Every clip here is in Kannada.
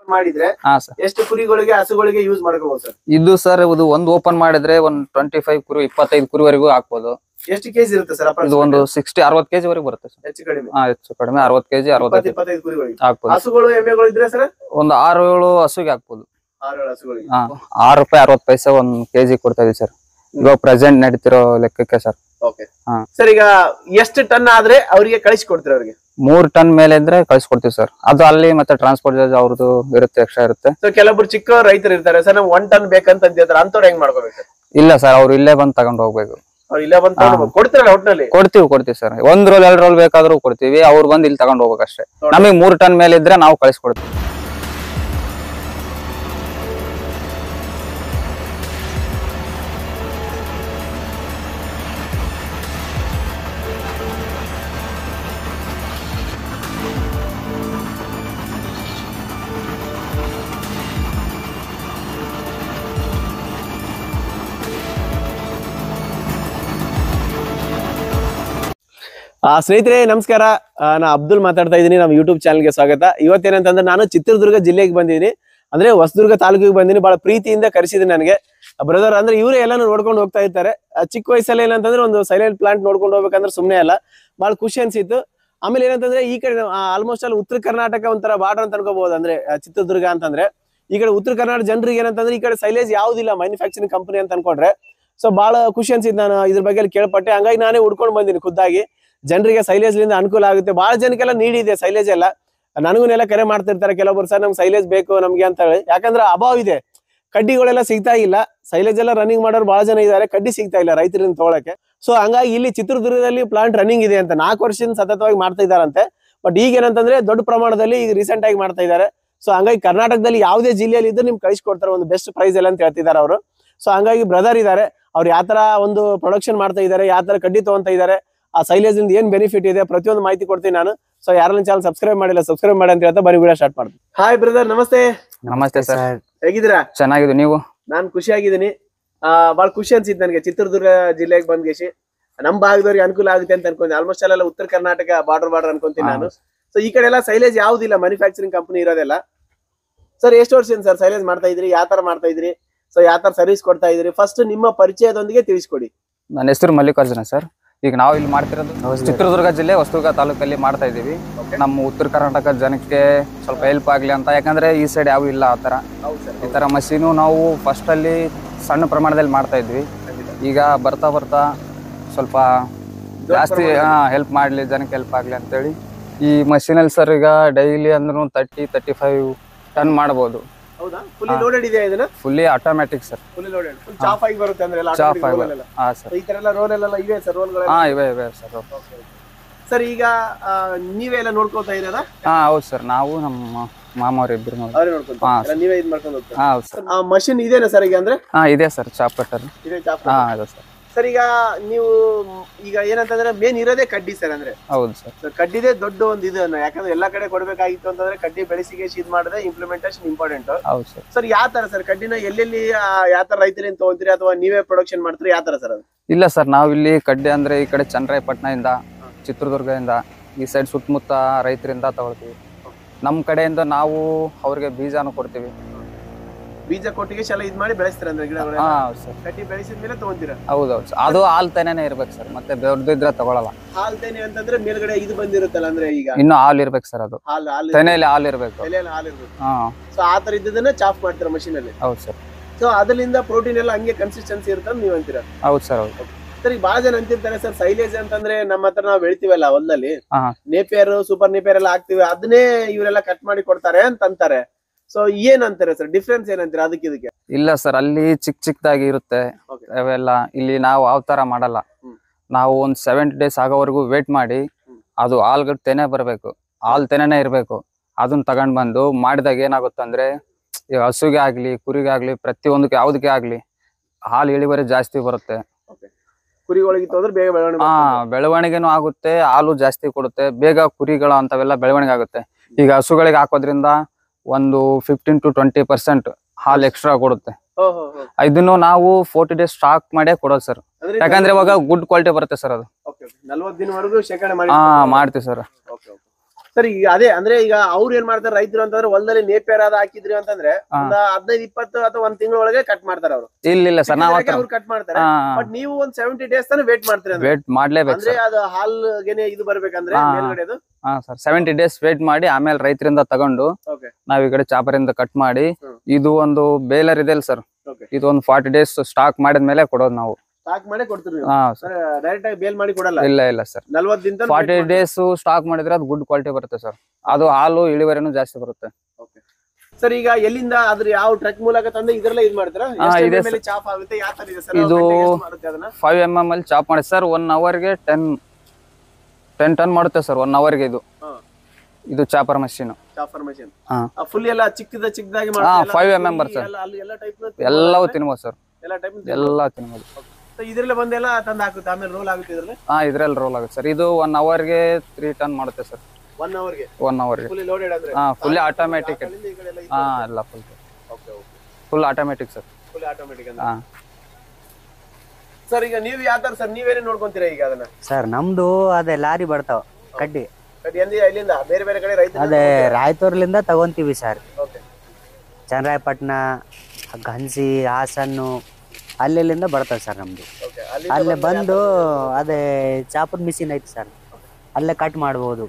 ಮಾಡಿದ್ರೆ ಹಾ ಸರ್ ಎಷ್ಟು ಕುರಿಗಳಿಗೆ ಹಸುಗಳಿಗೆ ಯೂಸ್ ಮಾಡ್ಕೋಬಹುದು ಸರ್ ಇದು ಸರ್ ಇದು ಒಂದು ಓಪನ್ ಮಾಡಿದ್ರೆ ಒಂದ್ ಟ್ವೆಂಟಿ ಫೈವ್ ಕುರಿ ಇಪ್ಪತ್ತೈದು ಕುರಿವರೆಗೂ ಹಾಕ್ಬೋದು ಎಷ್ಟು ಕೆಜಿ ಇರುತ್ತೆ ಸರ್ ಇದು ಒಂದು ಸಿಕ್ಸ್ಟಿ ಅರವತ್ ಕೆಜಿ ವರೆಗೂ ಬರುತ್ತೆ ಸರ್ ಹೆಚ್ಚು ಕಡಿಮೆ ಹಾ ಹೆಚ್ಚು ಕಡಿಮೆ ಅರವತ್ ಕೆಜಿ ಇಪ್ಪತ್ತು ಅರವತ್ತೈದು ಇಪ್ಪತ್ತೈದು ಕುರಿಗಳಿಗೆ ಹಾಕ್ಬೋದು ಹಸುಗಳು ಎಮ್ಮೆಗಳು ಇದ್ರೆ ಸರ್ ಒಂದು ಆರು ಏಳು ಹಸುಗೆ ಹಾಕ್ಬೋದು ಆರು ಏಳು ಹಸುಗಳಿಗೆ ಹಾ ಆರು ರೂಪಾಯಿ ಅರವತ್ ಪೈಸೆ ಒಂದ್ ಕೆಜಿ ಕೊಡ್ತಾ ಇದೀವಿ ಸರ್ ಇವಾಗ ಪ್ರೆಸೆಂಟ್ ನಡೀತಿರೋ ಲೆಕ್ಕಕ್ಕೆ ಸರ್ ಓಕೆ ಹಾ. ಸರ್ ಈಗ ಎಷ್ಟು ಟನ್ ಆದ್ರೆ ಅವರಿಗೆ ಕಳಿಸಿ ಕೊಡ್ತೀರಾ ಅವ್ರಿಗೆ ಮೂರ್ ಟನ್ ಮೇಲೆ ಇದ್ರೆ ಕಳ್ಸಿಕೊಡ್ತೀವಿ ಸರ್ ಅದು ಅಲ್ಲಿ ಮತ್ತೆ ಟ್ರಾನ್ಸ್ಪೋರ್ಟ್ ಚಾರ್ಜ್ ಅವ್ರದ್ದು ಇರುತ್ತೆ ಎಕ್ಸ್ಟ್ರಾ ಇರುತ್ತೆ ಸೊ ಕೆಲವೊಬ್ರು ಚಿಕ್ಕ ರೈತರು ಇರ್ತಾರೆ ಸರ್ ನಾವು ಒನ್ ಟನ್ ಬೇಕಂತ ಅಂತಿರ್ತಾರೆ ಅಂತವ್ರು ಹೆಂಗ್ ಮಾಡ್ಕೋಬೇಕು ಸರ್ ಇಲ್ಲ ಸರ್ ಅವ್ರು ಇಲ್ಲೇ ಬಂದು ತಗೊಂಡ್ ಹೋಗ್ಬೇಕು ಅವ್ರು ಇಲ್ಲೇ ಬಂದು ತಗೊಂಡು ಕೊಡ್ತೀರಲ್ಲ ಒಟ್ನಲ್ಲಿ ಕೊಡ್ತೀವಿ ಕೊಡ್ತೀವಿ ಸರ್ ಒಂದ್ ರೋಲ್ ಎರಡ್ ರೋಲ್ ಬೇಕಾದ್ರೂ ಕೊಡ್ತೀವಿ ಅವ್ರು ಬಂದು ಇಲ್ಲಿ ತಗೊಂಡ್ ಹೋಗ್ಬೇಕು ಅಷ್ಟೇ ನೋಡಿ. ನಮಗೆ ಮೂರ್ ಟನ್ ಮೇಲೆ ಇದ್ರೆ ನಾವು ಕಳಿಸ್ಕೊಡ್ತೀವಿ ಆ ಸ್ನೇಹಿತರೆ ನಮಸ್ಕಾರ ಆ, ನಾ ಅಬ್ದುಲ್ ಮಾತಾಡ್ತಾ ಇದ್ದೀನಿ ನಮ್ಮ ಯೂಟ್ಯೂಬ್ ಚಾನಲ್ಗೆ ಸ್ವಾಗತ ಇವತ್ತೇನಂತಂದ್ರೆ ನಾನು ಚಿತ್ರದುರ್ಗ ಜಿಲ್ಲೆಗೆ ಬಂದಿದ್ದೀನಿ ಅಂದ್ರೆ ಹೊಸದುರ್ಗ ತಾಲೂಕಿಗೆ ಬಂದಿನಿ ಬಹಳ ಪ್ರೀತಿಯಿಂದ ಕರೆಸಿದ್ದೀನಿ ನನಗೆ ಬ್ರದರ್ ಅಂದ್ರೆ ಇವರೇ ಎಲ್ಲಾನು ನೋಡ್ಕೊಂಡು ಹೋಗ್ತಾ ಇರ್ತಾರೆ ಆ, ಚಿಕ್ಕ ವಯಸ್ಸಲ್ಲಿ ಏನಂತಂದ್ರೆ ಒಂದು ಸೈಲೆಂಟ್ ಪ್ಲಾಂಟ್ ನೋಡ್ಕೊಂಡು ಹೋಗ್ಬೇಕಂದ್ರೆ ಸುಮ್ಮನೆ ಅಲ್ಲ ಬಹಳ ಖುಷಿ ಅನ್ಸಿತ್ತು ಆಮೇಲೆ ಏನಂತಂದ್ರೆ ಈ ಕಡೆ ಆಲ್ಮೋಸ್ಟ್ ಅಲ್ಲಿ ಉತ್ತರ ಕರ್ನಾಟಕ ಒಂಥರ ಬಾರ್ಡರ್ ಅಂತ ಅನ್ಕೋಬಹುದು ಅಂದ್ರೆ ಆ, ಚಿತ್ರದುರ್ಗ ಅಂತಂದ್ರೆ ಈ ಕಡೆ ಉತ್ತರ ಕರ್ನಾಟಕ ಜನರಿಗೆ ಏನಂತಂದ್ರೆ ಈ ಕಡೆ ಸೈಲೇಜ್ ಯಾವ್ದಿಲ್ಲ ಮ್ಯಾನುಫ್ಯಾಕ್ಚರಿಂಗ್ ಕಂಪನಿ ಅಂತ ಅನ್ಕೊಂಡ್ರೆ ಸೊ ಬಹಳ ಖುಷಿ ಅನ್ಸಿತ್ತು ನಾನು ಇದ್ರ ಬಗ್ಗೆ ಎಲ್ಲ ಕೇಳ್ಪಟ್ಟೆ ಹಂಗಾಗಿ ನಾನೇ ಹುಡ್ಕೊಂಡು ಬಂದಿನಿ ಖುದ್ದಾಗಿ ಜನರಿಗೆ ಸೈಲೇಜ್ ಲಿಂದ ಅನುಕೂಲ ಆಗುತ್ತೆ ಬಹಳ ಜನಕ್ಕೆಲ್ಲ ನೀಡಿದೆ ಸೈಲೇಜ್ ಎಲ್ಲ ನನಗೂನೆಲ್ಲ ಕರೆ ಮಾಡ್ತಿರ್ತಾರೆ ಕೆಲವೊಬ್ರು ಸರ್ ನಮ್ಗೆ ಸೈಲೇಜ್ ಬೇಕು ನಮ್ಗೆ ಅಂತ ಹೇಳಿ ಯಾಕಂದ್ರೆ ಅಭಾವ ಇದೆ ಕಡ್ಡಿಗಳೆಲ್ಲ ಸಿಗ್ತಾ ಇಲ್ಲ ಸೈಲೇಜ್ ಎಲ್ಲ ರನ್ನಿಂಗ್ ಮಾಡೋರು ಬಹಳ ಜನ ಇದ್ದಾರೆ ಕಡ್ಡಿ ಸಿಗ್ತಾ ಇಲ್ಲ ರೈತರಿಂದ ತೊಗೊಳಕ್ಕೆ ಸೊ ಹಂಗಾಗಿ ಇಲ್ಲಿ ಚಿತ್ರದುರ್ಗದಲ್ಲಿ ಪ್ಲಾಂಟ್ ರನ್ನಿಂಗ್ ಇದೆ ಅಂತ ನಾಲ್ಕು ವರ್ಷದಿಂದ ಸತತವಾಗಿ ಮಾಡ್ತಾ ಇದಾರಂತೆ ಬಟ್ ಈಗ ಏನಂತಂದ್ರೆ ದೊಡ್ಡ ಪ್ರಮಾಣದಲ್ಲಿ ಈಗ ರೀಸೆಂಟ್ ಆಗಿ ಮಾಡ್ತಾ ಇದ್ದಾರೆ ಸೊ ಹಂಗಾಗಿ ಕರ್ನಾಟಕದಲ್ಲಿ ಯಾವುದೇ ಜಿಲ್ಲೆಯಲ್ಲಿ ಇದ್ದು ನಿಮ್ಗೆ ಕಳಿಸ್ಕೊಡ್ತಾರೆ ಒಂದು ಬೆಸ್ಟ್ ಪ್ರೈಸ್ ಎಲ್ಲ ಅಂತ ಹೇಳ್ತಿದ್ದಾರೆ ಅವರು ಸೊ ಹಂಗಾಗಿ ಬ್ರದರ್ ಇದ್ದಾರೆ ಅವ್ರು ಯಾವ ತರ ಒಂದು ಪ್ರೊಡಕ್ಷನ್ ಮಾಡ್ತಾ ಇದ್ದಾರೆ ಯಾವ ತರ ಕಡ್ಡಿ ತಗೊಂತ ಇದ್ದಾರೆ ಆ ಸೈಲೇಜ್ ಇಂದ ಏನ್ ಬೆನಿಫಿಟ್ ಇದೆ ಪ್ರತಿಯೊಂದು ಮಾಹಿತಿ ಕೊಡ್ತೀನಿ ನಾನು ಸೊ ಯಾರನ್ನ ಚಾನಲ್ ಸಬ್ಸ್ಕ್ರೈಬ್ ಮಾಡಿಲ್ಲ ಸಬ್ಸ್ಕ್ರೈಬ್ ಮಾಡಿ ಅಂತ ಹೇಳ್ತಾ ಬರೀ ವಿಡಿಯೋ ಸ್ಟಾರ್ಟ್ ಮಾಡ್ತೀನಿ ಹಾಯ್ ಬ್ರದರ್ ನಮಸ್ತೆ ನಮಸ್ತೆ ಸರ್ ಹೇಗಿದ್ದೀರಾ ಚೆನ್ನಾಗಿದೆ ನೀವು ನಾನ್ ಖುಷಿಯಾಗಿದ್ದೀನಿ ಆ ಬಹಳ ಖುಷಿ ಅನ್ಸಿತ್ತು ನನಗೆ ಚಿತ್ರದುರ್ಗ ಜಿಲ್ಲೆಗೆ ಬಂದ್ಗೆಸಿ ನಮ್ ಭಾಗದವ್ರಿಗೆ ಅನುಕೂಲ ಆಗುತ್ತೆ ಅಂತ ಅನ್ಕೊಂಡೆ ಆಲ್ಮೋಸ್ಟ್ ಅಲ್ಲೆಲ್ಲ ಉತ್ತರ ಕರ್ನಾಟಕ ಬಾರ್ಡರ್ ಬಾರ್ಡರ್ ಅನ್ಕೊಂತೀನಿ ನಾನು ಸೊ ಈ ಕಡೆ ಎಲ್ಲ ಸೈಲೇಜ್ ಯಾವ್ದಿಲ್ಲ ಮ್ಯಾನುಫ್ಯಾಕ್ಚರಿಂಗ್ ಕಂಪನಿ ಇರೋದೆಲ್ಲ ಸರ್ ಎಷ್ಟು ವರ್ಷದಿಂದ ಸರ್ ಸೈಲೇಜ್ ಮಾಡ್ತಾ ಇದ್ರಿ ಯಾವ ತರ ಮಾಡ್ತಾ ಇದ್ರಿ ಸೊ ಯಾವ ತರ ಸರ್ವಿಸ್ ಕೊಡ್ತಾ ಇದ್ರಿ ಫಸ್ಟ್ ನಿಮ್ಮ ಪರಿಚಯದೊಂದಿಗೆ ತಿಳಿಸ್ಕೊಡಿ ನನ್ನ ಹೆಸರು ಮಲ್ಲಿಕಾರ್ಜುನ ಸರ್ ಈಗ ನಾವು ಇಲ್ಲಿ ಮಾಡ್ತಿರೋದು ಚಿತ್ರದುರ್ಗ ಜಿಲ್ಲೆ ಹೊಸದುರ್ಗ ತಾಲೂಕಲ್ಲಿ ಮಾಡ್ತಾ ಇದೀವಿ ನಮ್ಮ ಉತ್ತರ ಕರ್ನಾಟಕ ಜನಕ್ಕೆ ಸ್ವಲ್ಪ ಹೆಲ್ಪ್ ಆಗ್ಲಿ ಅಂತ ಯಾಕಂದ್ರೆ ಈ ಸೈಡ್ ಯಾವ ಇಲ್ಲ ಆ ತರ ಹೌದು ಸರ್ ಈ ತರ ಮಷೀನು ನಾವು ಫಸ್ಟ್ ಅಲ್ಲಿ ಸಣ್ಣ ಪ್ರಮಾಣದಲ್ಲಿ ಮಾಡ್ತಾ ಇದ್ವಿ ಈಗ ಬರ್ತಾ ಬರ್ತಾ ಸ್ವಲ್ಪ ಜಾಸ್ತಿ ಹೆಲ್ಪ್ ಮಾಡ್ಲಿ ಜನಕ್ಕೆ ಹೆಲ್ಪ್ ಆಗ್ಲಿ ಅಂತೇಳಿ ಈ ಮಷೀನಲ್ಲಿ ಸರ್ ಈಗ ಡೈಲಿ ಅಂದ್ರೂ ತರ್ಟಿ ತರ್ಟಿ ಫೈವ್ ಟನ್ ಮಾಡ್ಬೋದು ಹೌದಾ ಫುಲ್ಲಿ ಲೋಡೆಡ್ ಇದೆ ಇದನ್ನ fully automatic sir fully loaded full chaff ಆಗಿ ಬರುತ್ತೆ ಅಂದ್ರೆ ಎಲ್ಲ ಚಾಪ್ automatic roll ಆಗ ಎಲ್ಲ. ಹಾ ಸರ್ ಈ ತರ ಎಲ್ಲ ರೋಲ್ ಎಲ್ಲ ಇವೆ ಸರ್ ರೋಲ್ಗಳು ಹಾ ಇವೆ ಇವೆ ಸರ್ ಸರ್ ಈಗ ಆ, ನೀವೇ ಎಲ್ಲ ನೋಡ್ಕೊತಾ ಇರೋದಾ ಹಾ ಹೌದು ಸರ್ ನಾವು ನಮ್ಮ ಮಾಮವ್ರು ಇಬ್ರು ನೋಡಿ ಅವರೇ ನೋಡ್ಕೊಂತ ಹಾ, ಹೋಗ್ತೀರಾ? ನೀವೇ ಇದ್ ಮಾಡ್ಕೊಂಡು ಹೋಗ್ತೀರಾ ಹಾ ಹೌದು ಸರ್ ಆ ಮಷಿನ್ ಇದೇನಾ ಸರ್ ಈಗ ಅಂದ್ರೆ ಹಾ ಇದೆ ಸರ್ ಚಾಪ್ ಕಟ್ಟರ್ ಇದೆ ಚಾಪ್ ಹಾ ಇದೆ ಸರ್ ಸರ್ ಈಗ ನೀವು ಈಗ ಏನಂತಂದ್ರೆ ಮೇನ್ ಇರೋದೇ ಕಡ್ಡಿ ಸರ್ ಅಂದ್ರೆ ಹೌದು ಸರ್ So, ಕಡ್ಡಿದೇ ದೊಡ್ಡ ಒಂದು ಇದು ಅನ್ನ. ಯಾಕಂದ್ರೆ ಎಲ್ಲಾ ಕಡೆ ಕೊಡ್ಬೇಕಾಗಿತ್ತು ಅಂತಂದ್ರೆ ಕಡ್ಡಿ ಬೆಳೆಸಿಗೆ ಇದ್ ಮಾಡಿದ್ರೆ ಇಂಪ್ಲಿಮೆಂಟೇಶನ್ ಇಂಪಾರ್ಟೆಂಟ್ ಹೌದು ಸರ್ ಸರ್ ಯಾವ ತರ ಸರ್ ಕಡ್ಡಿನ ಎಲ್ಲೆಲ್ಲಿ ಆ, ಯಾವ ತರ ರೈತರಿಂದ ತಗೊಂತೀರಿ ಅಥವಾ ನೀವೇ ಪ್ರೊಡಕ್ಷನ್ ಮಾಡ್ತೀರಿ ಯಾವ ತರ ಸರ್ ಅದು ಇಲ್ಲ ಸರ್ ನಾವು ಇಲ್ಲಿ ಕಡ್ಡೆ ಅಂದ್ರೆ ಈ ಕಡೆ ಚನ್ನರಾಯಪಟ್ಟಣದಿಂದ ಚಿತ್ರದುರ್ಗದಿಂದ ಈ ಸೈಡ್ ಸುತ್ತಮುತ್ತ ರೈತರಿಂದ ತಗೊಳ್ತೀವಿ ನಮ್ಮ ಕಡೆಯಿಂದ ನಾವು ಅವ್ರಿಗೆ ಬೀಜಾನು ಕೊಡ್ತೀವಿ ಬೀಜ ಕೊಟ್ಟಿಗೆ ಎಲ್ಲ ಇದ್ ಮಾಡಿ ಬೆಳೆಸ್ತೀರ ಅಂದ್ರೆ ಗಿಡಗಳು ಹಾ ಹೌದು ಸರ್ ಕಡ್ಡಿ ಬೆಳೆಸಿದ ಮೇಲೆ ತಗೊಂತೀರಾ ಹೌದು ಹೌದು ಸರ್ ಅದು ಹಾಲ್ ತೆನೆನೇ ಇರ್ಬೇಕು ಸರ್ ಮತ್ತೆ ದೊಡ್ಡದಿದ್ರೆ ತಗೊಳಲ್ಲ ಹಾಲ್ತೇನೆ ಅಂತಂದ್ರೆ ಮೇಲ್ಗಡೆ ಇದು ಬಂದಿರುತ್ತಲ್ಲ ಅಂದ್ರೆ ಈಗ ಇನ್ನು ಹಾಲ್ ಇರ್ಬೇಕು ಸರ್ ಅದು ಹಾಲ್ ಹಾಲು ತೆನೆಯಲ್ಲಿ ಹಾಲ್ ಇರ್ಬೇಕು ಎಲೆಯಲ್ಲಿ ಹಾಲು ಇರ್ಬೇಕು ಹಾ ಸೊ ಆ ತರ ಇದ್ದದನ್ನ ಚಾಫ್ ಮಾಡ್ತೀರಾ ಮಷೀನ್ ಅಲ್ಲಿ ಹೌದು ಸರ್ ಸೊ ಅದರಿಂದ ಪ್ರೋಟೀನ್ ಎಲ್ಲ ಹಂಗೆ ಕನ್ಸಿಸ್ಟೆನ್ಸಿ ಇರುತ್ತೆ ಅಂತ ನೀವು ಅಂತೀರಾ ಹೌದು ಸರ್ ಹೌದು ಸರ್ ಈಗ ಬಹಳ ಜನ ಅಂತಿರ್ತಾರೆ ಸರ್ ಸೈಲೇಜ್ ಅಂತಂದ್ರೆ ನಮ್ಮ ಹತ್ರ ನಾವು ಬೆಳಿತೀವಲ್ಲ ಹೊಲದಲ್ಲಿ ಹಾ. ನೇಪಿಯರ್ ಸೂಪರ್ ನೇಪಿಯರ್ ಎಲ್ಲ ಹಾಕ್ತಿವಿ ಅದನ್ನೇ ಇವರೆಲ್ಲ ಕಟ್ ಮಾಡಿ ಕೊಡ್ತಾರೆ ಅಂತ ಅಂತಾರೆ ಸೊ ಏನ್ ಅಂತಾರೆ ಸರ್ ಡಿಫ್ರೆನ್ಸ್ ಏನಂತೀರಾ ಅದಕ್ಕೆ ಇದಕ್ಕೆ ಇಲ್ಲ ಸರ್ ಅಲ್ಲಿ ಚಿಕ್ಕ ಚಿಕ್ಕದಾಗಿ ಇರುತ್ತೆ Okay. ಅವೆಲ್ಲ ಇಲ್ಲಿ ನಾವು ಆ ತರ ಮಾಡಲ್ಲ ಹ್ಮ್. ನಾವು ಒಂದ್ ಸೆವೆಂಟಿ ಡೇಸ್ ಆಗೋವರೆಗೂ ವೇಟ್ ಮಾಡಿ ಹ್ಮ್. ಅದು ಹಾಲ್ಗಳ ತೆನೆ ಬರಬೇಕು ಹಾಲ್ ತೆನೆನೇ ಇರಬೇಕು ಅದನ್ನ ತಗೊಂಡ್ ಬಂದು ಮಾಡಿದಾಗ ಏನಾಗುತ್ತೆ ಅಂದ್ರೆ ಈಗ ಹಸುಗೆ ಆಗ್ಲಿ ಕುರಿಗೆ ಆಗ್ಲಿ ಪ್ರತಿಯೊಂದಕ್ಕೆ ಯಾವ್ದಕ್ಕೆ ಆಗ್ಲಿ ಹಾಲು ಇಳುವರಿ ಜಾಸ್ತಿ ಬರುತ್ತೆ ಕುರಿಗಳಿಗೆ ಹೋದ್ರೆ ಬೇಗ ಬೆಳವಣಿಗೆ ಹಾ ಮಾಡ್ಕೊಂಡು. ಬೆಳವಣಿಗೆನೂ ಆಗುತ್ತೆ ಹಾಲು ಜಾಸ್ತಿ ಕೊಡುತ್ತೆ ಬೇಗ ಕುರಿಗಳ ಅಂತವೆಲ್ಲ ಬೆಳವಣಿಗೆ ಆಗುತ್ತೆ ಈಗ ಹಸುಗಳಿಗೆ ಹಾಕೋದ್ರಿಂದ ಒಂದು ಫಿಫ್ಟೀನ್ ಟು ಟ್ವೆಂಟಿ ಪರ್ಸೆಂಟ್ ಹಾಲು ಎಕ್ಸ್ಟ್ರಾ ಕೊಡುತ್ತೆ ಹೋ, ಹೋ, ಹೋ. ಇದನ್ನು ನಾವು ಫೋರ್ಟಿ ಡೇಸ್ ಸ್ಟಾಕ್ ಮಾಡೇ ಕೊಡೋದು ಸರ್ ಅಂದ್ರೆ ಯಾಕಂದ್ರೆ ಇವಾಗ ಗುಡ್ ಕ್ವಾಲಿಟಿ ಬರುತ್ತೆ ಸರ್ ಅದು ನಲ್ವತ್ ದಿನವರೆಗೂ ಶೇಖರಣೆ ಮಾಡಿ ಹಾ ಮಾಡ್ತೀವಿ ಸರ್ Okay, okay. ಸರ್ ಈಗ ಅದೇ ಅಂದ್ರೆ ಈಗ ಅವ್ರು ಏನ್ ಮಾಡ್ತಾರೆ ರೈತರು ಅಂತಂದ್ರೆ ಹೊಲದಲ್ಲಿ ನೇಪೇರ್ ಅದ ಹಾಕಿದ್ರಿ ಅಂತಂದ್ರೆ ಹಾ. ಒಂದ್ ಹದಿನೈದು ಇಪ್ಪತ್ತು ಅಥವಾ ಒಂದ್ ತಿಂಗಳೊಳಗೆ ಕಟ್ ಮಾಡ್ತಾರೆ ಅವರು ಇಲ್ಲ ಇಲ್ಲ ಸರ್ ನಾವ್ ಅವ್ರು ಕಟ್ ಮಾಡ್ತಾರೆ ಬಟ್ ನೀವು ಒಂದ್ ಸೆವೆಂಟಿ ಡೇಸ್ ತಾನೇ ವೇಟ್ ಮಾಡ್ತೀರಿ ಅಂದ್ರೆ ವೇಟ್ ಮಾಡ್ಲೇಬೇಕು ಅಂದ್ರೆ ಸರ್ ಅದು ಹಾಲ್ಗೆನೆ ಇದು ಬರ್ಬೇಕಂದ್ರೆ ಹಾ. ಮೇಲ್ಗಡೆದು ಹಾ ಸರ್ ಸೆವೆಂಟಿ ಡೇಸ್ ವೇಟ್ ಮಾಡಿ ಆಮೇಲೆ ರೈತರಿಂದ ತಗೊಂಡು ಓಕೆ ನಾವ್ ಈ ಕಡೆ ಚಾಪರಿಂದ ಕಟ್ ಮಾಡಿ ಹ್ಮ್. ಇದು ಒಂದು ಬೇಲರ್ ಇದೆ ಸರ್ Okay. ಇದು ಒಂದು ಫಾರ್ಟಿ ಡೇಸ್ ಸ್ಟಾಕ್ ಮಾಡಿದ್ಮೇಲೆ ಕೊಡೋದು ನಾವು ಸ್ಟಾಕ್ ಮಾಡೇ ಕೊಡ್ತೀರಿ ನೀವು ಹಾ ಸರ್ ಡೈರೆಕ್ಟ್ ಆಗಿ ಬೇಲ್ ಮಾಡಿ ಕೊಡಲ್ಲ ಇಲ್ಲ ಇಲ್ಲ ಸರ್ ನಲ್ವತ್ ದಿನ ಫಾರ್ಟಿ ಡೇಸ್ ಸ್ಟಾಕ್ ಮಾಡಿದ್ರೆ ಅದು ಗುಡ್ ಕ್ವಾಲಿಟಿ ಬರುತ್ತೆ ಸರ್ ಅದು ಹಾಲು ಇಳುವರಿನೂ ಜಾಸ್ತಿ ಬರುತ್ತೆ ಸರ್ ಈಗ ಎಲ್ಲಿಂದ ಅದ್ರ ಯಾವ ಟ್ರಕ್ ಮೂಲಕ ತಂದು ಇದ್ರಲ್ಲೇ ಇದ್ ಮಾಡ್ತೀರಾ ಹಾ, ಎಷ್ಟು ಇದೆ ಮೇಲೆ ಚಾಪ್ ಆಗುತ್ತೆ ಯಾವ ತರ ಇದೆ ಸರ್ ಇದು- ಮಾಡುತ್ತೆ ಅದನ್ನ ಫೈವ್ ಎಮ್ ಎಮ್ ಅಲ್ಲಿ ಚಾಪ್ ಮಾಡಿ ಸರ್ ಒನ್ ಅವರ್ಗೆ ಟೆನ್ ಟೆನ್ ಟನ್ ಮಾಡುತ್ತೆ ಸರ್ ಒನ್ ಅವರ್ಗೆ ಇದು ಹಾ. ಇದು ಚಾಪರ್ ಮಷೀನ್ ಚಾಫರ್ ಮಷೀನ್ ಹಾ. ಫುಲ್ ಎಲ್ಲ ಚಿಕ್ಕದ ಚಿಕ್ಕದಾಗಿ ಹಾ, 5 mm ಬರುತ್ತೆ sir. ಅಲ್ಲಿ ಎಲ್ಲ ಟೈಪ್ ಎಲ್ಲವೂ ತಿನ್ಬೋದು ಸರ್ ಎಲ್ಲ ಟೈಪ್ ಎಲ್ಲ ತಿನ್ಬೋದು ಇದ್ರಲ್ಲೇ ಬಂದೆಲ್ಲ ತಂದು ಹಾಕುತ್ತೆ ಆಮೇಲೆ ರೋಲ್ ಆಗುತ್ತೆ ಇದ್ರಲ್ಲಿ ಹಾ ಇದ್ರಲ್ಲಿ ರೋಲ್ ಆಗುತ್ತೆ ಸರ್ ಇದು ಒನ್ ಅವರ್ಗೆ ತ್ರೀ ಟನ್ ಮಾಡುತ್ತೆ ಸರ್ ಒನ್ ಅವರ್ಗೆ ಒನ್ ಅವರ್ಗೆ ಫುಲ್ಲಿ ಲೋಡೆಡ್ ಅಂದ್ರೆ ಹಾ ಫುಲ್ಲಿ ಆಟೋಮೆಟಿಕ್ ಅಲ್ಲಿಂದ ಈ ಕಡೆ ಎಲ್ಲ ಹಾ ಎಲ್ಲ full okay okay full automatic sir full automatic ಅಂತ ಹಾ ಸರ್ ಈಗ ನೀವು ಯಾವ ತರ ಸರ್ ನೀವೇನೇ ನೋಡ್ಕೊಂತೀರಾ ಈಗ ಅದನ್ನ ಸರ್ ನಮ್ದು ಅದೇ ಲಾರಿ ಬರ್ತಾವ ಕಡ್ಡಿ ಅದು ಎಲ್ಲಿ ಎಲ್ಲಿಂದ ಬೇರೆ ಬೇರೆ ಕಡೆ ರೈತ ಅದೇ ರಾಯತೂರ್ಲಿಂದ ತಗೊಂತೀವಿ ಸರ್ ಓಕೆ ಚನ್ನರಾಯಪಟ್ಟಣ ಗನ್ಸಿ ಹಾಸನ್ನು ಅಲ್ಲೆಲ್ಲಿಂದ ಬರ್ತದೆ ಸರ್ ನಮ್ದು ಓಕೆ ಅಲ್ಲಿ ಅಲ್ಲೇ ಬಂದು ಅದೇ ಚಾಪದ ಮಿಷಿನ್ ಐತಿ ಸರ್ ಅಲ್ಲೇ ಕಟ್ ಮಾಡ್ಬೋದು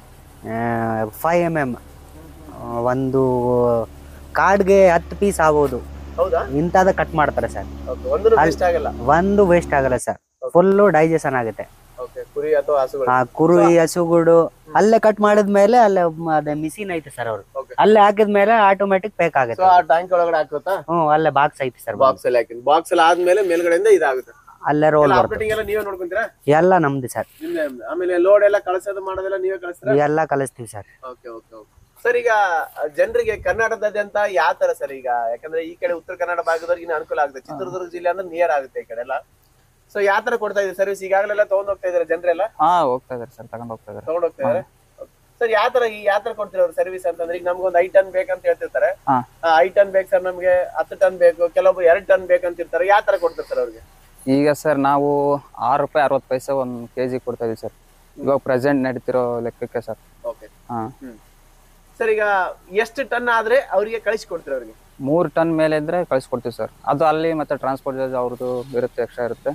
ಫೈವ್ ಎಮ್ ಎಮ್ ಒಂದು ಕಾರ್ಡ್ಗೆ ಹತ್ತು ಪೀಸ್ ಆಗ್ಬೋದು ಹೌದಾ ಇಂಥದ ಕಟ್ ಮಾಡ್ತಾರೆ ಸರ್ ಓಕೆ ಒಂದು ವೇಸ್ಟ್ ಆಗಲ್ಲ ಒಂದು ವೇಸ್ಟ್ ಆಗಲ್ಲ ಸರ್ ಫುಲ್ಲು ಡೈಜೆಷನ್ ಆಗುತ್ತೆ ಓಕೆ ಕುರಿ ಅಥವಾ ಹಸುಗಳು ಆ ಕುರಿ ಹಸುಗಳು ಅಲ್ಲೇ ಕಟ್ ಮಾಡಿದ್ಮೇಲೆ ಅಲ್ಲೇ ಮ- ಅದೇ ಮಿಷಿನ್ ಐತೆ ಸರ್ ಅವ್ರು Okay. ಅಲ್ಲೇ ಹಾಕಿದ್ಮೇಲೆ ಆಟೋಮೆಟಿಕ್ ಬೇಕ್ ಸೊ ಆಗುತ್ತೆ ಆ ಟ್ಯಾಂಕ್ ಒಳಗಡೆ ಹಾಕುತ್ತಾ ಹ್ಮ್ ಅಲ್ಲೇ ಬಾಕ್ಸ್ ಐತಿ ಸರ್ ಬಾಕ್ಸ್ ಅಲ್ಲಿ ಹಾಕಿ ಬಾಕ್ಸ್ ಅಲ್ಲಿ ಆದ್ಮೇಲೆ ಮೇಲ್ಗಡೆಯಿಂದ ಇದಾಗುತ್ತೆ ಅಲ್ಲೇ ರೋಲ್ ಬರ್ತದೆ ಆಪರೇಟಿಂಗ್ ಎಲ್ಲ ನೀವೇ ನೋಡ್ಕೊಂತೀರಾ ಎಲ್ಲ ನಮ್ದು ಸರ್ ನಿಮ್ದೇ ಆಮೇಲೆ ಲೋಡ್ ಎಲ್ಲ ಕಳ್ಸೋದು ಮಾಡೋದೆಲ್ಲ ನೀವೇ ಕಳಿಸ್ತೀರಾ ಎಲ್ಲ ಕಲಿಸ್ತೀವಿ sir okay okay okay sir ಈಗ ಜನರಿಗೆ ಕರ್ನಾಟಕದಾದ್ಯಂತ ಯಾವ ತರ ಸರ್ ಈಗ ಯಾಕಂದ್ರೆ ಈ ಕಡೆ ಉತ್ತರ ಕನ್ನಡ ಭಾಗದವ್ರಿಗೆ ಇನ್ನು ಅನುಕೂಲ ಆಗುತ್ತೆ ಚಿತ್ರದುರ್ಗ ಜಿಲ್ಲೆ ಅಂದ್ರೆ ನಿಯರ್ ಆಗುತ್ತೆ ಈ ಕಡೆ ಎಲ್ಲ ಸೊ ಯಾವ ತರ ಕೊಡ್ತಾ ಇದೆ ಸರ್ವಿಸ್ ಈಗಾಗಲೆಲ್ಲ ತಗೊಂಡ್ ಹೋಗ್ತಾ ಇದಾರೆ ಜನರೆಲ್ಲ ಹಾ ಹೋಗ್ತಾ ಇದಾರೆ ಸರ್ ತಗೊಂಡ್ ಹೋಗ್ತಾ ಇದಾರೆ ತಗೊಂಡ್ ಹೋಗ್ತಾ ಇದಾರೆ ಸರ್ ಯಾವ ತರ ಈ ಯಾವ ತರ ಕೊಡ್ತೀರ ಅವ್ರು ಸರ್ವಿಸ್ ಅಂತಂದ್ರೆ ಈಗ ನಮ್ಗೊಂದು ಐದು ಟನ್ ಬೇಕಂತ ಹೇಳ್ತಿರ್ತಾರೆ ಹಾ. ಐದು ಟನ್ ಬೇಕು ಸರ್ ನಮ್ಗೆ ಹತ್ತು ಟನ್ ಬೇಕು ಕೆಲವೊಬ್ರು ಎರಡು ಟನ್ ಬೇಕಂತ ಇರ್ತಾರೆ ಯಾವ ತರ ಕೊಡ್ತಾರೆ ಸರ್ ಅವ್ರಿಗೆ ಈಗ ಸರ್ ನಾವು ಆರು ರೂಪಾಯಿ ಅರವತ್ತು ಪೈಸೆ ಒಂದು ಕೆ ಜಿ ಕೊಡ್ತಾ ಇದೀವಿ ಸರ್ ಇವಾಗ ಪ್ರೆಸೆಂಟ್ ನಡೀತಿರೋ ಲೆಕ್ಕಕ್ಕೆ ಸರ್ ಓಕೆ ಹಾ ಸರ್ ಈಗ ಎಷ್ಟು ಟನ್ ಆದ್ರೆ ಅವರಿಗೆ ಕಳಿಸಿ ಕೊಡ್ತೀರ ಅವ್ರಿಗೆ ಮೂರು ಟನ್ ಮೇಲೆ ಇದ್ರೆ ಕಳಿಸ್ಕೊಡ್ತೀವಿ ಸರ್ ಅದು ಅಲ್ಲಿ ಮತ್ತೆ ಟ್ರಾನ್ಸ್ಪೋರ್ಟ್ ಚಾರ್ಜ್ ಅವ್ರದ್ದು ಇರುತ್ತೆ ಎಕ್ಸ್ಟ್ರಾ ಇರುತ್ತೆ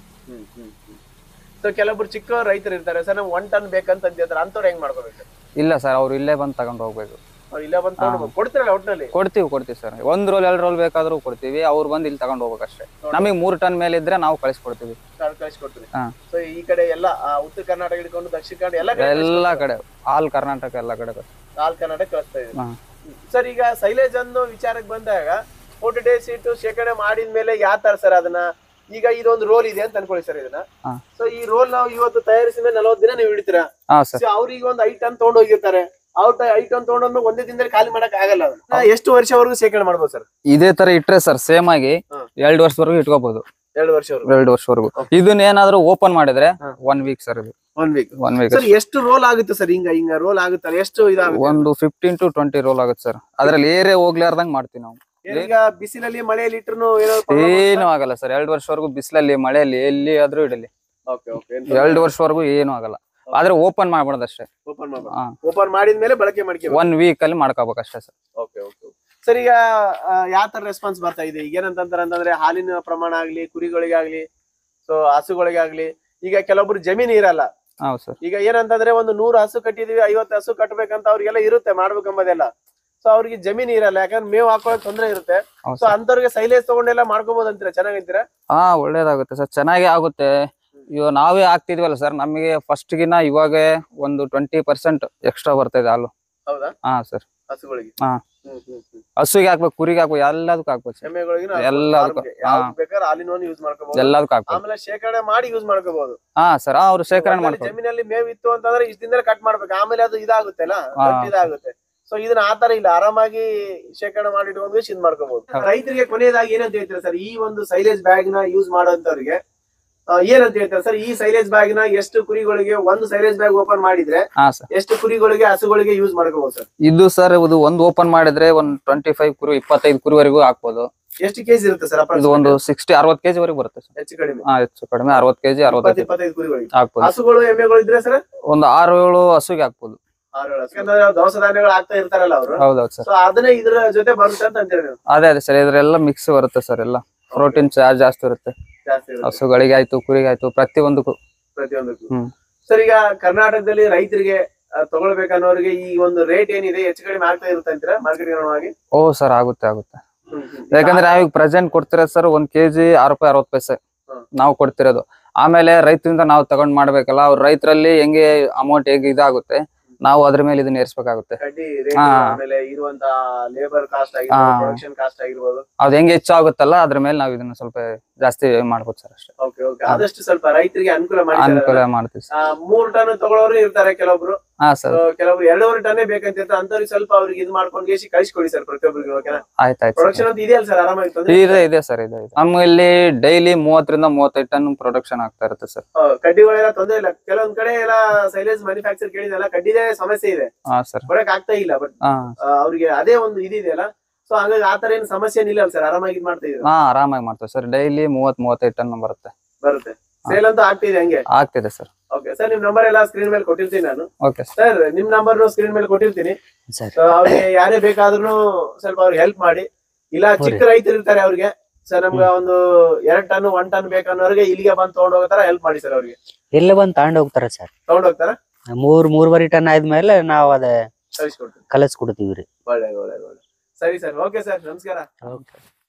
ಸೊ ಕೆಲವೊಬ್ರು ಚಿಕ್ಕ ರೈತರು ಇರ್ತಾರೆ ಸರ್ ನಮ್ಗೆ ಒನ್ ಟನ್ ಬೇಕಂತ ಅಂತಿರ್ತಾರೆ ಅಂತವ್ರು ಹೆಂಗ್ ಮಾಡ್ಕೋಬೇಕು ಇಲ್ಲ ಸರ್ ಅವ್ರು ಇಲ್ಲೇ ಬಂದು ತಗೊಂಡು ಹೋಗ್ಬೇಕು ಅವ್ರು ಇಲ್ಲ ಬಂದು ತಗೊಂಡು ಕೊಡ್ತಿರಲ್ಲ ಒಟ್ಟಿನಲ್ಲಿ ಕೊಡ್ತೀವಿ ಕೊಡ್ತೀವಿ ಸರ್ ಒಂದ್ ರೋಲ್ ಎರಡು ರೋಲ್ ಬೇಕಾದ್ರೂ ಕೊಡ್ತೀವಿ ಅವ್ರು ಬಂದು ಇಲ್ಲಿ ತಗೊಂಡು ಹೋಗ್ಬೇಕಷ್ಟೇ ನಮಗೆ ಮೂರು ಟನ್ ಮೇಲೆ ಇದ್ರೆ ನಾವು ಕಳಿಸ್ಕೊಡ್ತೀವಿ ಕಳಿಸ್ಕೊಡ್ತೀರಿ ಹಾ. ಸೊ ಈ ಕಡೆ ಎಲ್ಲ ಆ, ಉತ್ತರ ಕರ್ನಾಟಕ ಹಿಡ್ಕೊಂಡು ದಕ್ಷಿಣ ಕನ್ನಡ ಎಲ್ಲ ಕಡೆ ಎಲ್ಲ ಕಡೆ ಆಲ್ ಕರ್ನಾಟಕ ಎಲ್ಲ ಕಡೆ ಆಲ್ ಕರ್ನಾಟಕ ಕಳಿಸ್ತಾ ಇದ್ದೀವಿ ಹಾ. ಸರ್ ಈಗ ಸೈಲೇಜ್ ಅನ್ನೋ ವಿಚಾರಕ್ಕೆ ಬಂದಾಗ ಫೋರ್ಟಿ ಡೇಸ್ ಇಟ್ಟು ಶೇಖರಣೆ ಮಾಡಿದ ಮೇಲೆ ಯಾವ ತರ ಸರ್ ಅದನ್ನ ಈಗ ಇದೊಂದು ರೋಲ್ ಇದೆ ಅಂತ ಅನ್ಕೊಳ್ಳಿ ಸರ್ ಇದನ್ನ ಹಾ. ಸೊ ಈ ರೋಲ್ ನಾವು ಇವತ್ತು ತಯಾರಿಸಿದ ಮೇಲೆ ನಲವತ್ತು ದಿನ ನೀವು ಹಿಡಿತೀರಾ ಹಾ ಸರ್ ಸೊ ಅವ್ರಿಗೆ ಒಂದು ಐದು ಟನ್ ತಗೊಂಡು ಹೋಗಿರ್ತಾರೆ ಔಟ್ ಐದು ಟನ್ ತಗೊಂಡೋದ್ಮೇಲೆ ಒಂದೇ ದಿನದಲ್ಲಿ ಖಾಲಿ ಮಾಡಕ್ ಆಗಲ್ಲ ಅದನ್ನ ಎಷ್ಟು ವರ್ಷವರೆಗೂ ಶೇಖರಣೆ ಮಾಡ್ಬೋದು ಸರ್ ಇದೇ ತರ ಇಟ್ರೆ ಸರ್ ಸೇಮ್ ಆಗಿ ಹಾ. ಎರಡು ವರ್ಷವರೆಗೂ ಇಟ್ಕೋಬಹುದು ಎರಡು ವರ್ಷವರೆಗೂ ಎರಡು ವರ್ಷವರೆಗೂ ಇದನ್ನ ಏನಾದ್ರು ಓಪನ್ ಮಾಡಿದ್ರೆ ಒನ್ ವೀಕ್ ಸರ್ ಇದು one week one week sir ಎಷ್ಟು ರೋಲ್ ಆಗುತ್ತೆ ಸರ್ ಹಿಂಗ ಹಿಂಗ ರೋಲ್ ಆಗುತ್ತಲ್ಲ ಎಷ್ಟು ಇದಾಗುತ್ತೆ ಒಂದು ಫಿಫ್ಟೀನ್ ಟು ಟ್ವೆಂಟಿ ರೋಲ್ ಆಗುತ್ತೆ ಸರ್ ಅದ್ರಲ್ಲಿ ಏರೇ ಹೋಗ್ಲಾರ್ದಂಗ್ ಮಾಡ್ತೀವಿ ನಾವು ಈಗ ಬಿಸಿಲಲ್ಲಿ ಮಳೆಯಲ್ಲಿ ಇಟ್ರು ಏನೋ ಏನು ಆಗಲ್ಲ ಸರ್ ಎರಡು ವರ್ಷವರೆಗೂ ಬಿಸಿಲಲ್ಲಿ ಮಳೆಯಲ್ಲಿ ಎಲ್ಲಿ ಆದ್ರೂ ಇಡಲಿ ಓಕೆ ಓಕೆ ಎರಡು ವರ್ಷವರೆಗೂ ಏನು ಆಗಲ್ಲ ಆದ್ರೆ ಓಪನ್ ಮಾಡ್ಬಾರ್ದು ಅಷ್ಟೇ ಓಪನ್ ಮಾಡ್ಬೋದು ಹಾ ಓಪನ್ ಮಾಡಿದ್ಮೇಲೆ ಬಳಕೆ ಮಾಡ್ಕೇಬೇಕು ಒನ್ ವೀಕ್ ಅಲ್ಲಿ ಮಾಡ್ಕೋಬೇಕು ಅಷ್ಟೇ ಸರ್ ಓಕೆ ಓಕೆ ಸರ್ ಈಗ ಯಾವ ತರ ರೆಸ್ಪಾನ್ಸ್ ಬರ್ತಾ ಇದೆ ಈಗ ಏನಂತಂತಾರೆ ಅಂತಂದ್ರೆ ಹಾಲಿನ ಪ್ರಮಾಣ ಆಗ್ಲಿ ಕುರಿಗಳಿಗಾಗ್ಲಿ ಸೊ ಹಸುಗಳಿಗಾಗ್ಲಿ ಈಗ ಕೆಲವೊಬ್ರು ಜಮೀನು ಇರಲ್ಲ ಹೌದು ಸರ್ ಈಗ ಏನಂತಂದ್ರೆ ಒಂದು ನೂರು ಹಸು ಕಟ್ಟಿದೀವಿ ಐವತ್ತು ಹಸು ಕಟ್ಟಬೇಕಂತ ಅವ್ರಿಗೆಲ್ಲ ಇರುತ್ತೆ ಮಾಡ್ಬೇಕಂಬದೆಲ್ಲ ಸೊ ಅವ್ರಿಗೆ ಜಮೀನು ಇರಲ್ಲ ಯಾಕಂದ್ರೆ ಮೇವು ಹಾಕೊಳ್ಳೋಕೆ ತೊಂದ್ರೆ ಇರುತ್ತೆ ಹೌದು ಸೊ ಅಂತವ್ರಿಗೆ ಸೈಲೇಜ್ ತಗೊಂಡೆಲ್ಲ ಮಾಡ್ಕೋಬಹುದು ಅಂತೀರಾ ಚೆನ್ನಾಗಂತೀರಾ ಹಾ ಒಳ್ಳೇದಾಗುತ್ತೆ ಸರ್ ಚೆನ್ನಾಗೇ ಆಗುತ್ತೆ ಇವಾಗ ನಾವೇ ಆಗ್ತಿದ್ವಲ್ಲ ಸರ್ ನಮಗೆ ಫಸ್ಟ್ ಗಿನ ಇವಾಗ ಒಂದು ಟ್ವೆಂಟಿ ಪರ್ಸೆಂಟ್ ಎಕ್ಸ್ಟ್ರಾ ಬರ್ತಾ ಇದೆ ಹಾಲು ಹೌದಾ ಹಾ ಸರ್ ಹಸುಗಳಿಗೆ ಹಾ. ಹ್ಮ್ ಹ್ಮ್ ಹ್ಮ್ ಹಸುಗೆ ಹಾಕ್ಬೇಕು ಕುರಿಗೆ ಹಾಕ್ಬೇಕು ಎಲ್ಲದಕ್ಕೂ ಹಾಕ್ಬೇಕು ಸರ್ ಎಮ್ಮೆಗಳಿಗಿನ ಎಲ್ಲದಕ್ಕೂ, ಯಾವ್ದು ಹಾ. ಬೇಕಾದ್ರೆ ಹಾಲಿನ ಯೂಸ್ ಮಾಡ್ಕೋಬಹುದು ಎಲ್ಲದಕ್ಕೂ ಹಾಕ್ಬೇಕು ಆಮೇಲೆ ಶೇಖರಣೆ ಮಾಡಿ ಯೂಸ್ ಮಾಡ್ಕೋಬಹುದು ಹಾ ಸರ್ ಅವ್ರು ಶೇಖರಣೆ ಒಂದ್ವೇಳೆ ಮಾಡ್ಕೊಂಡು ಜಮೀನಲ್ಲಿ ಮೇವ್ ಇತ್ತು ಅಂತಂದ್ರೆ ಇಷ್ಟ ದಿನದಲ್ಲಿ ಕಟ್ ಮಾಡ್ಬೇಕು ಆಮೇಲೆ ಅದು ಇದಾಗುತ್ತೆಲ್ಲ ಹಾ. ಗಟ್ಟಿ ಇದಾಗುತ್ತೆ ಸೊ ಇದನ್ನ ಆತರ ಇಲ್ಲ ಆರಾಮಾಗಿ ಶೇಖರಣೆ ಮಾಡಿ ಇಟ್ಕೊಂಡು ಇದ್ ಮಾಡ್ಕೋಬಹುದು ರೈತರಿಗೆ ಕೊನೆಯದಾಗಿ ಏನಂತ ಹೇಳ್ತೀರಾ ಸರ್ ಈ ಒಂದು ಸೈಲೇಜ್ ಬ್ಯಾಗ್ ನ ಯೂಸ್ ಮಾಡೋಂತವ್ರಿಗೆ ಆ, ಏನಂತ ಹೇಳ್ತಾರೆ ಸರ್ ಈ ಸೈಲೇಜ್ ಬ್ಯಾಗ್ ನ ಎಷ್ಟು ಕುರಿಗಳಿಗೆ ಒಂದು ಸೈಲೇಜ್ ಬ್ಯಾಗ್ ಓಪನ್ ಮಾಡಿದ್ರೆ ಹಾ ಸರ್ ಎಷ್ಟು ಕುರಿಗಳಿಗೆ ಹಸುಗಳಿಗೆ ಯೂಸ್ ಮಾಡ್ಕೋಬಹುದು ಸರ್ ಇದು ಸರ್ ಇದು ಒಂದು ಓಪನ್ ಮಾಡಿದ್ರೆ ಒಂದ್ ಟ್ವೆಂಟಿ ಫೈವ್ ಕುರಿ ಇಪ್ಪತ್ತೈದು ಕುರಿವರೆಗೂ ಹಾಕ್ಬೋದು ಎಷ್ಟು ಕೆಜಿ ಇರುತ್ತೆ ಸರ್ ಇದು ಒಂದು ಸಿಕ್ಸ್ಟಿ ಅರವತ್ ಕೆಜಿ ವರೆಗೂ ಬರುತ್ತೆ ಸರ್ ಹೆಚ್ಚು ಕಡಿಮೆ ಹಾ ಹೆಚ್ಚು ಕಡಿಮೆ ಅರವತ್ ಕೆಜಿ ಇಪ್ಪತ್ತು ಅರವತ್ತೈದು ಇಪ್ಪತ್ತೈದು ಕುರಿಗಳಿಗೆ ಹಾಕ್ಬೋದು ಹಸುಗಳು ಎಮ್ಮೆಗಳು ಇದ್ರೆ ಸರ್ ಒಂದು ಆರು ಏಳು ಹಸುಗೆ ಹಾಕ್ಬೋದು ಆರು ಏಳು ಹಸು. ಯಾಕಂದ್ರೆ ಅವ್ರು ದವಸ ಧಾನ್ಯಗಳು ಆಗ್ತಾ ಇರ್ತಾರಲ್ಲ ಅವರು ಹೌದೌದು ಸರ್ ಸೊ ಅದನ್ನೇ ಇದ್ರ ಜೊತೆ ಬರುತ್ತೆ ಅಂತ ಅಂತೀರಿ ನೀವು ಅದೇ ಅದೇ ಸರ್ ಇದ್ರೆಲ್ಲ ಮಿಕ್ಸ್ ಬರುತ್ತೆ ಸರ್ ಎಲ್ಲ ಪ್ರೋಟೀನ್ ಜಾಸ್ತಿ ಇರುತ್ತೆ ಜಾಸ್ತಿ ಇರುತ್ತೆ ಹಸುಗಳಿಗೆ ಆಯ್ತು ಕುರಿಗೆ ಆಯ್ತು ಪ್ರತಿಯೊಂದಕ್ಕೂ ಪ್ರತಿಯೊಂದಕ್ಕೂ ಹ್ಮ್. ಸರ್ ಈಗ ಕರ್ನಾಟಕದಲ್ಲಿ ರೈತರಿಗೆ ಆ, ತಗೊಳ್ಬೇಕನ್ನೋರಿಗೆ ಈ ಒಂದು ರೇಟ್ ಏನಿದೆ ಹೆಚ್ಚು ಕಡಿಮೆ ಆಗ್ತಾ ಇರುತ್ತೆ ಅಂತೀರಾ ಮಾರ್ಕೆಟ್ ಆಗಿ ಓ ಸರ್ ಆಗುತ್ತೆ ಆಗುತ್ತೆ ಯಾಕಂದ್ರೆ ನಾವೀಗ ಪ್ರೆಸೆಂಟ್ ಕೊಡ್ತಿರೋದು ಸರ್ ಒಂದ್ ಕೆಜಿ ಆರು ರೂಪಾಯಿ ಅರವತ್ತು ಪೈಸೆ ಹ್ಮ್. ನಾವು ಕೊಡ್ತಿರೋದು ಆಮೇಲೆ ರೈತರಿಂದ ನಾವು ತಗೊಂಡ್ ಮಾಡ್ಬೇಕಲ್ಲ ಅವ್ರ ರೈತರಲ್ಲಿ ಹೆಂಗೆ ಅಮೌಂಟ್ ಹೇಗೆ ಇದಾಗುತ್ತೆ ನಾವು ಅದ್ರ ಮೇಲೆ ಇದನ್ನ ಏರ್ಸ್ಬೇಕಾಗುತ್ತೆ ಕಡ್ಡಿ ರೇಟ್ ಹಾ. ಆಮೇಲೆ ಇರುವಂತ ಲೇಬರ್ ಕಾಸ್ಟ್ ಆಗಿರ್ಬೋದು ಹಾ. ಪ್ರೊಡಕ್ಷನ್ ಕಾಸ್ಟ್ ಆಗಿರ್ಬೋದು ಅದ್ ಹೆಂಗೆ ಹೆಚ್ಚಾಗುತ್ತಲ್ಲ ಅದ್ರ ಮೇಲೆ ನಾವು ಇದನ್ನ ಸ್ವಲ್ಪ ಜಾಸ್ತಿ ಮಾಡ್ಬೋದು ಸರ್ ಅಷ್ಟೇ ಓಕೆ ಓಕೆ ಆದಷ್ಟು ಸ್ವಲ್ಪ ರೈತರಿಗೆ ಅನುಕೂಲ ಮಾಡಿ ಅನುಕೂಲ ಮಾಡ್ತೀವಿ sir. ಮೂರ್ ಟನ್ ತಗೊಳ್ಳೋರು ಇರ್ತಾರೆ ಕೆಲವೊಬ್ರು ಹಾ ಸರ್ ಆ, ಕೆಲವೊಬ್ರು ಎರಡೂವರೆ ಟನ್ನೇ ಬೇಕಂತ ಇರ್ತಾರೆ ಅಂತವ್ರಿಗೆ ಸ್ವಲ್ಪ ಅವ್ರಿಗೆ ಇದು ಮಾಡ್ಕೊಂಡು ಗೇಸಿ ಕಳಿಸ್ಕೊಡಿ ಸರ್ ಪ್ರತಿಯೊಬ್ಬರಿಗೆ ಓಕೆನಾ ಆಯ್ತಾಯ್ತು ಪ್ರೊಡಕ್ಷನ್ ಅಂತ ಇದೆಯಲ್ಲ ಸರ್ ಆರಾಮಾಗಿ ತೊಂದ್ರೆ ಇದೆ ಇದೆ ಸರ್ ಇದೆ ಇದೆ ನಮ್ಮ ಇಲ್ಲಿ ಡೈಲಿ ಮೂವತ್ತರಿಂದ ಮೂವತ್ತೈದು ಟನ್ ಪ್ರೊಡಕ್ಷನ್ ಆಗ್ತಾ ಇರುತ್ತೆ ಸರ್ ಆ, ಕಡ್ಡಿಗಳೆಲ್ಲ ತೊಂದ್ರೆ ಇಲ್ಲ ಕೆಲವೊಂದ್ ಕಡೆ ಎಲ್ಲ ಸೈಲೇಜ್ ಮ್ಯಾನುಫ್ಯಾಕ್ಚರ್ ಕೇಳಿದಲ್ಲ ಕಡ್ಡಿದೇ ಸಮಸ್ಯೆ ಇದೆ ಹಾ ಸರ್ ಕೊಡಕ್ ಆಗ್ತಾ ಇಲ್ಲ ಬಟ್ ಹಾ ಅವ್ರಿಗೆ ಅದೇ ಒಂದು ಇದಿದೆಯಲ್ಲ ಸೊ ಹಂಗಾಗಿ ಆತರ ಏನು ಸಮಸ್ಯೆ ಏನಿಲ್ಲ ಸರ್ ಆರಾಮಾಗಿ ಇದ್ ಮಾಡ್ತಾ ಇದ್ರು ಹಾ ಆರಾಮಾಗಿ ಮಾಡ್ತೀವಿ ಸರ್ ಡೈಲಿ ಮೂವತ್ ಮೂವತ್ತೈದು ಟನ್ ಬರುತ್ತೆ ಬರುತ್ತೆ ಸೇಲ್ ಅಂತೂ ಆಗ್ತಿದೆ ಹಂಗೆ ಆಗ್ತಿದೆ ಸರ್ ಓಕೆ ಸರ್ ನಿಮ್ ನಂಬರ್ ಎಲ್ಲ ಸ್ಕ್ರೀನ್ ಮೇಲೆ ಕೊಟ್ಟಿರ್ತೀನಿ ನಾನು ಓಕೆ ಸರ್ ಸರ್ ನಿಮ್ ನಂಬರ್ ಸ್ಕ್ರೀನ್ ಮೇಲೆ ಕೊಟ್ಟಿರ್ತೀನಿ ಸರಿ So, ಅವ್ರಿಗೆ ಯಾರೇ ಬೇಕಾದ್ರೂ ಸ್ವಲ್ಪ ಅವ್ರಿಗೆ ಹೆಲ್ಪ್ ಮಾಡಿ ಇಲ್ಲ ಚಿಕ್ಕ ರೈತರು ಇರ್ತಾರೆ ಅವ್ರಿಗೆ ಸರ್ ನಮ್ಗೆ ಒಂದು ಎರಡ್ ಟನ್ ಒನ್ ಟನ್ ಬೇಕನ್ನೋರಿಗೆ ಇಲ್ಲಿಗೆ ಬಂದು ತಗೊಂಡ್ ಹೋಗೋ ತರ ಹೆಲ್ಪ್ ಮಾಡಿ ಸರ್ ಅವ್ರಿಗೆ ಎಲ್ಲ ಬಂದು ತಗೊಂಡ್ ಹೋಗ್ತಾರ ಸರ್ ತಗೊಂಡ್ ಹೋಗ್ತಾರ ಮೂರ್ ಮೂರುವರೆ ಟನ್ ಆದ್ಮೇಲೆ ನಾವು ಅದ ಕಳಿಸ್ಕೊಡ್ತೀನಿ ಕಲಸ್ ಕೊಡ್ತೀವಿ ರೀ ಒಳ್ಳೆ ಒಳ್ಳೆ ಒಳ್ಳೆ ಸರಿ ಸರ್ ಓಕೆ ಸರ್ ನಮಸ್ಕಾರ ಓಕೆ